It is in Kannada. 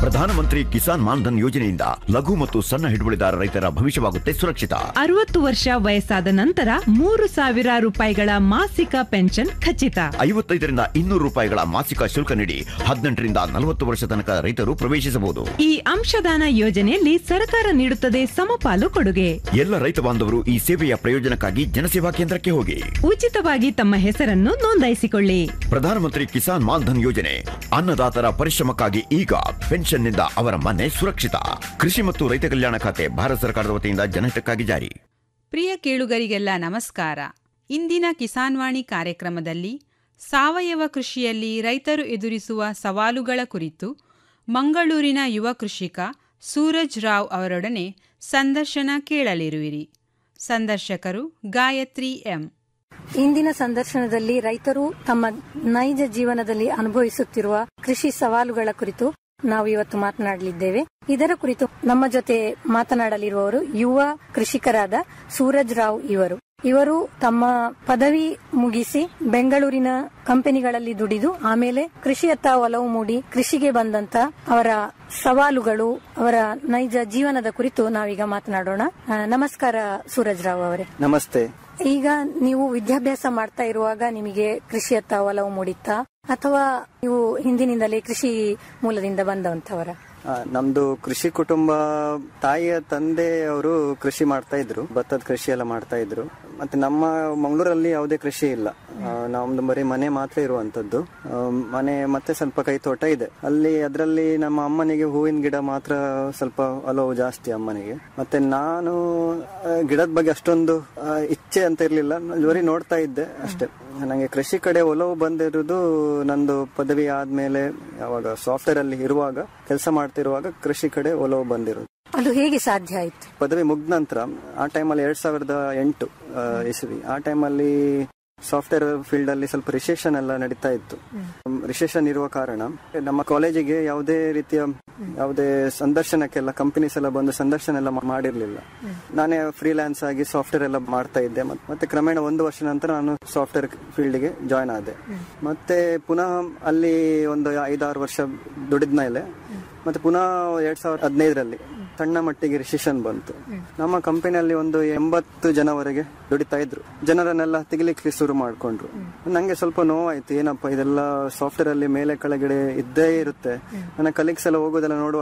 ಪ್ರಧಾನಮಂತ್ರಿ ಕಿಸಾನ್ ಮಾನ್ಧನ್ ಯೋಜನೆಯಿಂದ ಲಘು ಮತ್ತು ಸಣ್ಣ ಹಿಡುವಳಿದಾರ ರೈತರ ಭವಿಷ್ಯವಾಗುತ್ತೆ ಸುರಕ್ಷಿತ ಅರವತ್ತು ವರ್ಷ ವಯಸ್ಸಾದ ನಂತರ ಮೂರು ಸಾವಿರ ರೂಪಾಯಿಗಳ ಮಾಸಿಕ ಪೆನ್ಷನ್ ಖಚಿತ ಐವತ್ತೈದರಿಂದ ಇನ್ನೂರು ರೂಪಾಯಿಗಳ ಮಾಸಿಕ ಶುಲ್ಕ ನೀಡಿ ಹದಿನೆಂಟರಿಂದ ನಲವತ್ತು ವರ್ಷ ತನಕ ರೈತರು ಪ್ರವೇಶಿಸಬಹುದು ಈ ಅಂಶದಾನ ಯೋಜನೆಯಲ್ಲಿ ಸರ್ಕಾರ ನೀಡುತ್ತದೆ ಸಮಪಾಲು ಕೊಡುಗೆ ಎಲ್ಲ ರೈತ ಬಾಂಧವರು ಈ ಸೇವೆಯ ಪ್ರಯೋಜನಕ್ಕಾಗಿ ಜನಸೇವಾ ಕೇಂದ್ರಕ್ಕೆ ಹೋಗಿ ಉಚಿತವಾಗಿ ತಮ್ಮ ಹೆಸರನ್ನು ನೋಂದಾಯಿಸಿಕೊಳ್ಳಿ ಪ್ರಧಾನಮಂತ್ರಿ ಕಿಸಾನ್ ಮಾನ್ಧನ್ ಯೋಜನೆ ಅನ್ನದಾತರ ಪರಿಶ್ರಮಕ್ಕಾಗಿ ಈಗ ಪೆನ್ಷನ್ನಿಂದ ಅವರ ಮನೆ ಸುರಕ್ಷಿತ ಕೃಷಿ ಮತ್ತು ರೈತ ಕಲ್ಯಾಣ ಖಾತೆ ಭಾರತ ಸರ್ಕಾರದ ವತಿಯಿಂದ ಜನಹಿತಕ್ಕಾಗಿ ಜಾರಿ ಪ್ರಿಯ ಕೇಳುಗರಿಗೆಲ್ಲ ನಮಸ್ಕಾರ ಇಂದಿನ ಕಿಸಾನ್ವಾಣಿ ಕಾರ್ಯಕ್ರಮದಲ್ಲಿ ಸಾವಯವ ಕೃಷಿಯಲ್ಲಿ ರೈತರು ಎದುರಿಸುವ ಸವಾಲುಗಳ ಕುರಿತು ಮಂಗಳೂರಿನ ಯುವ ಕೃಷಿಕ ಸೂರಜ್ ರಾವ್ ಅವರೊಡನೆ ಸಂದರ್ಶನ ಕೇಳಲಿರುವಿರಿ ಸಂದರ್ಶಕರು ಗಾಯತ್ರಿ ಎಂ ಇಂದಿನ ಸಂದರ್ಶನದಲ್ಲಿ ರೈತರು ತಮ್ಮ ನೈಜ ಜೀವನದಲ್ಲಿ ಅನುಭವಿಸುತ್ತಿರುವ ಕೃಷಿ ಸವಾಲುಗಳ ಕುರಿತು ನಾವು ಇವತ್ತು ಮಾತನಾಡಲಿದ್ದೇವೆ ಇದರ ಕುರಿತು ನಮ್ಮ ಜೊತೆ ಮಾತನಾಡಲಿರುವವರು ಯುವ ಕೃಷಿಕರಾದ ಸೂರಜ್ ರಾವ್ ಇವರು ಇವರು ತಮ್ಮ ಪದವಿ ಮುಗಿಸಿ ಬೆಂಗಳೂರಿನ ಕಂಪನಿಗಳಲ್ಲಿ ದುಡಿದು ಆಮೇಲೆ ಕೃಷಿಯತ್ತ ಒಲವು ಮೂಡಿ ಕೃಷಿಗೆ ಬಂದಂತ ಅವರ ಸವಾಲುಗಳು ಅವರ ನೈಜ ಜೀವನದ ಕುರಿತು ನಾವೀಗ ಮಾತನಾಡೋಣ ಆ, ನಮಸ್ಕಾರ ಸೂರಜ್ ರಾವ್ ಅವರೇ ನಮಸ್ತೆ ಈಗ ನೀವು ವಿದ್ಯಾಭ್ಯಾಸ ಮಾಡ್ತಾ ಇರುವಾಗ ನಿಮಗೆ ಕೃಷಿಯತ್ತ ಒಲವು ಮೂಡಿತ್ತಾ ಅಥವಾ ನೀವು ಹಿಂದಿನಿಂದಲೇ ಕೃಷಿ ಮೂಲದಿಂದ ಬಂದವಂತವರ ಆ, ನಮ್ದು ಕೃಷಿ ಕುಟುಂಬ ತಾಯಿಯ ತಂದೆ ಅವರು ಕೃಷಿ ಮಾಡ್ತಾ ಇದ್ರು ಭತ್ತದ ಕೃಷಿ ಎಲ್ಲ ಮಾಡ್ತಾ ಇದ್ರು ಮತ್ತೆ ನಮ್ಮ ಮಂಗಳೂರಲ್ಲಿ ಯಾವುದೇ ಕೃಷಿ ಇಲ್ಲ ಆ, ನಮ್ದು ಬರೀ ಮನೆ ಮಾತ್ರ ಇರುವಂತದ್ದು ಆ, ಮನೆ ಮತ್ತೆ ಸ್ವಲ್ಪ ಕೈ ತೋಟ ಇದೆ ಅಲ್ಲಿ ಅದರಲ್ಲಿ ನಮ್ಮ ಅಮ್ಮನಿಗೆ ಹೂವಿನ ಗಿಡ ಮಾತ್ರ ಸ್ವಲ್ಪ ಒಲವು ಜಾಸ್ತಿ ಅಮ್ಮನಿಗೆ ಮತ್ತೆ ನಾನು ಆ, ಗಿಡದ ಬಗ್ಗೆ ಅಷ್ಟೊಂದು ಆ, ಇಚ್ಛೆ ಅಂತ ಇರ್ಲಿಲ್ಲ ನಾನು ಬರೀ ನೋಡ್ತಾ ಇದ್ದೆ ಅಷ್ಟೇ ನನಗೆ ಕೃಷಿ ಕಡೆ ಒಲವು ಬಂದಿರುವುದು ನಂದು ಪದವಿ ಆದ್ಮೇಲೆ ಯಾವಾಗ ಸಾಫ್ಟ್ವೇರ್ ಅಲ್ಲಿ ಇರುವಾಗ ಕೆಲಸ ಮಾಡ್ತಿರುವಾಗ ಕೃಷಿ ಕಡೆ ಒಲವು ಬಂದಿರೋದು ಅದು ಹೇಗೆ ಸಾಧ್ಯ ಆಯ್ತು ಪದವಿ ಮುಗ್ದ ನಂತರ ಆ ಟೈಮಲ್ಲಿ ಎರಡ್ ಸಾವಿರದ ಎಂಟು ಆ, ಇಸ್ವಿ ಆ ಟೈಮಲ್ಲಿ ಸಾಫ್ಟ್ವೇರ್ ಫೀಲ್ಡ್ ಅಲ್ಲಿ ಸ್ವಲ್ಪ ರಿಸೆಷನ್ ಎಲ್ಲ ನಡೀತಾ ಇತ್ತು ರಿಸೆಷನ್ ಇರುವ ಕಾರಣ ನಮ್ಮ ಕಾಲೇಜಿಗೆ ಯಾವುದೇ ರೀತಿಯ ಯಾವುದೇ ಸಂದರ್ಶನಕ್ಕೆಲ್ಲ ಕಂಪನೀಸ್ ಎಲ್ಲ ಬಂದು ಸಂದರ್ಶನ ಎಲ್ಲ ಮಾ- ಮಾಡಿರ್ಲಿಲ್ಲ ನಾನೇ ಫ್ರೀಲ್ಯಾನ್ಸ್ ಆಗಿ ಸಾಫ್ಟ್ವೇರ್ ಎಲ್ಲ ಮಾಡ್ತಾ ಇದ್ದೆ ಮತ್- ಮತ್ತೆ ಕ್ರಮೇಣ ಒಂದು ವರ್ಷ ನಂತರ ನಾನು ಸಾಫ್ಟ್ವೇರ್ ಫೀಲ್ಡ್ಗೆ ಜಾಯ್ನ್ ಆದೆ ಮತ್ತೆ ಪುನಃ ಅಲ್ಲಿ ಒಂದು ಐದಾರು ವರ್ಷ ದುಡಿದ ಮೇಲೆ ಮತ್ತೆ ಪುನಃ ಎರಡ್ ಸಾವಿರದ ಹದಿನೈದರಲ್ಲಿ ಸಣ್ಣ ಮಟ್ಟಿಗೆ ರಿಸೆಷನ್ ಬಂತು ನಮ್ಮ ಕಂಪನಿಯಲ್ಲಿ ಒಂದು ಎಂಬತ್ತು ಜನವರೆಗೆ ದುಡಿತಾ ಇದ್ರು ಜನರನ್ನೆಲ್ಲ ತೆಗಿಲಿಕ್ಕೆ ಶುರು ಮಾಡ್ಕೊಂಡ್ರು ನಂಗೆ ಸ್ವಲ್ಪ ನೋವಾಯ್ತು ಏನಪ್ಪ ಇದೆಲ್ಲ ಸಾಫ್ಟ್ವೇರ್ ಅಲ್ಲಿ ಮೇಲೆ ಕೆಳಗಡೆ ಇದ್ದೇ ಇರುತ್ತೆ ನನ್ನ ಕಲೀಗ್ಸ್ ಎಲ್ಲ ಹೋಗೋದೆಲ್ಲ ನೋಡುವ